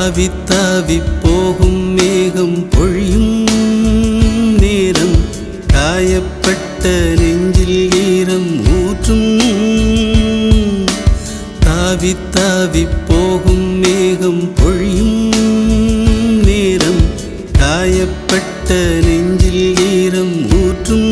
தாவி தாவி போகும் மேகம் பொழியும் நேரம் காயப்பட்ட நெஞ்சில் ஈரம் ஊற்றும் தாவி தாவி போகும் மேகம் பொழியும் நேரம் காயப்பட்ட நெஞ்சில் ஈரம் ஊற்றும்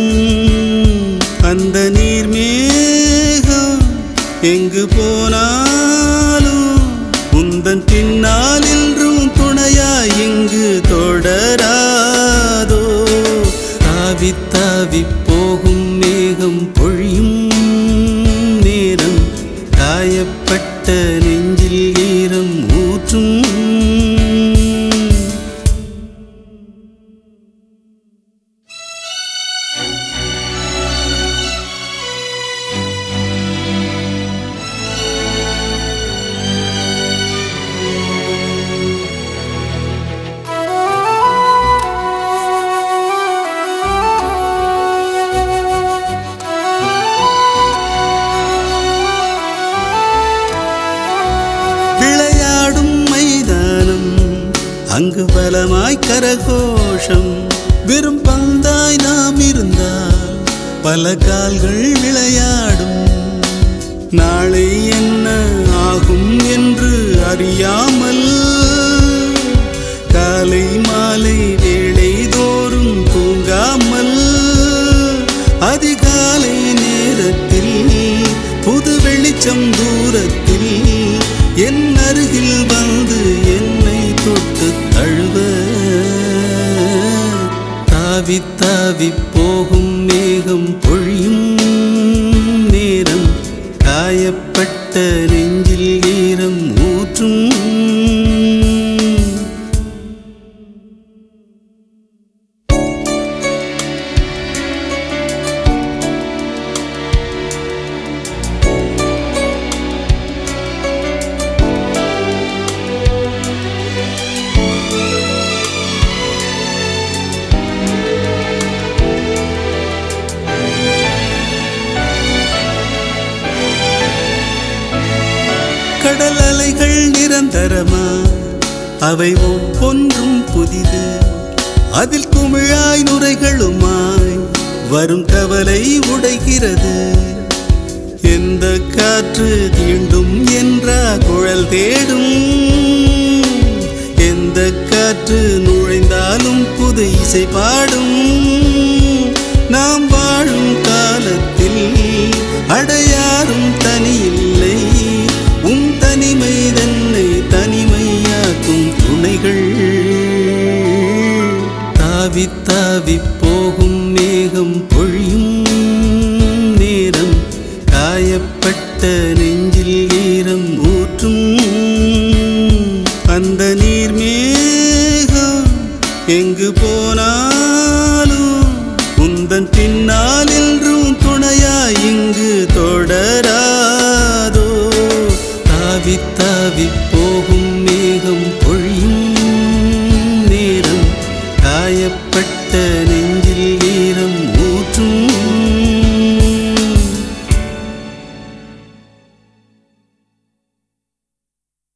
அந்த நீர் மேகம் எங்கு போனாலும் உந்தன் பின்னால் என்றும் துணையாய் இங்கு தொடராதோ தாவி தாவி போகும் மேகம் பொழியும் நேரம் காயப்பட்ட நெஞ்சில் ஈரம் ஊற்றும் விளையாடும் மைதானம் அங்கு பலமாய் கரகோஷம் வெறும் பந்தாய் நாம் இருந்தால் பல கால்கள் விளையாடும் நாளை என்ன ஆகும் என்று அறியாமல் காலை மாலை வேளை தோறும் தூங்காமல் அதிகாலை நேரத்தில் புது வெளிச்சம் தூரத்தில் என் அருகில் வந்து என்னை தொட்டு தழுவ தாவி தாவி போகும் மேகம் பொழியும் நேரம் காயப்பட்ட நெஞ்சில் ஈரம் ஊற்றும் கடல் அலைகள் நிரந்தரமா அவை ஒவ்வொன்றும் புதிது அதில் குமிழாய் நுரைகளுமாய் வரும் கவலை உடைகிறது எந்த காற்று தீண்டும் என்றா குழல் தேடும் எந்த காற்று நுழைந்தாலும் புது இசை பாடும் நாம் வாழும் காலத்தில் அடையாரும் தனியில்லை உன் தனிமை தன்னை தனிமையாக்கும் துணைகள் தாவி தாவி போகும் மேகம் பொழியும் நேரம் காயப்பட்ட நெஞ்சில் ஈரம் ஊற்றும் அந்த நீர் மேகம் எங்கு போனாலும் உந்தன் பின்னால் என்றும் துணையாய் இங்கு தொடராதோ தாவி தாவி போகும் மேகம் பொழியும் நேரம் காயப்பட்ட நெஞ்சில்